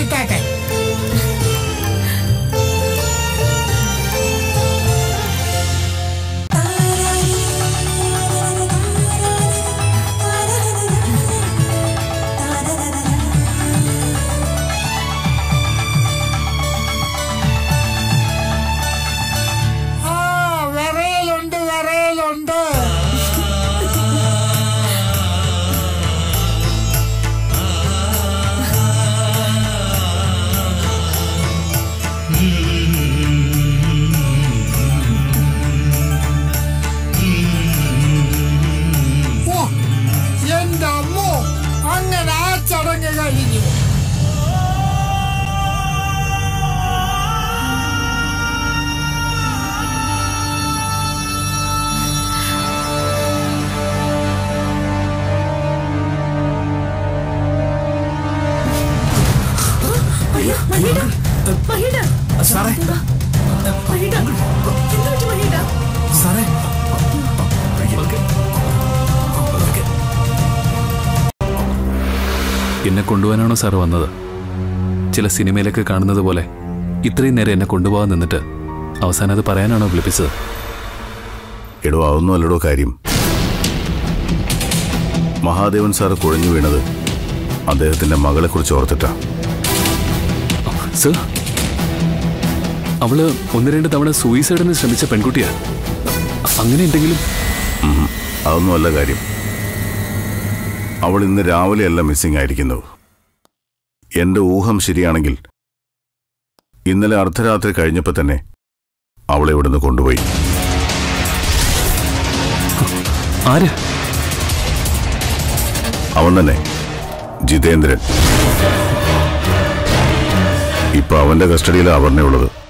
ഇട്ടാട്ടെ ആ വിറയലുണ്ട് വിറയലുണ്ട് ഓ എന്റെ അമ്മോ അങ്ങനെ ആ ചടങ്ങ് കഴിഞ്ഞു സാറേ സാറേ എന്നെ കൊണ്ടുപോകാനാണോ സാർ വന്നത് ചില സിനിമയിലൊക്കെ കാണുന്നത് പോലെ ഇത്രയും നേരം എന്നെ കൊണ്ടുപോകാൻ നിന്നിട്ട് അവസാനം അത് പറയാനാണോ വിളിപ്പിച്ചത് എടോ അതൊന്നും അല്ലടോ കാര്യം മഹാദേവൻ സാറ് കുഴഞ്ഞു വീണത് അദ്ദേഹത്തിന്റെ മകളെക്കുറിച്ച് ഓർത്തിട്ടാ സർ അവള് ഒന്ന് രണ്ട് തവണ സൂയിസൈഡിന് ശ്രമിച്ച പെൺകുട്ടിയാ അങ്ങനെ എന്തെങ്കിലും ഉം, അതൊന്നും അല്ല കാര്യം അവൾ ഇന്ന് രാവിലെയല്ല മിസ്സിംഗ് ആയിരിക്കുന്നത് എന്റെ ഊഹം ശരിയാണെങ്കിൽ ഇന്നലെ അർദ്ധരാത്രി കഴിഞ്ഞപ്പോൾ തന്നെ അവളെ ഇവിടുന്ന് കൊണ്ടുപോയി ആര് അവൻ തന്നെ ജിതേന്ദ്രൻ ഇപ്പൊ അവന്റെ കസ്റ്റഡിയിലാണ് അവർണയുള്ളത്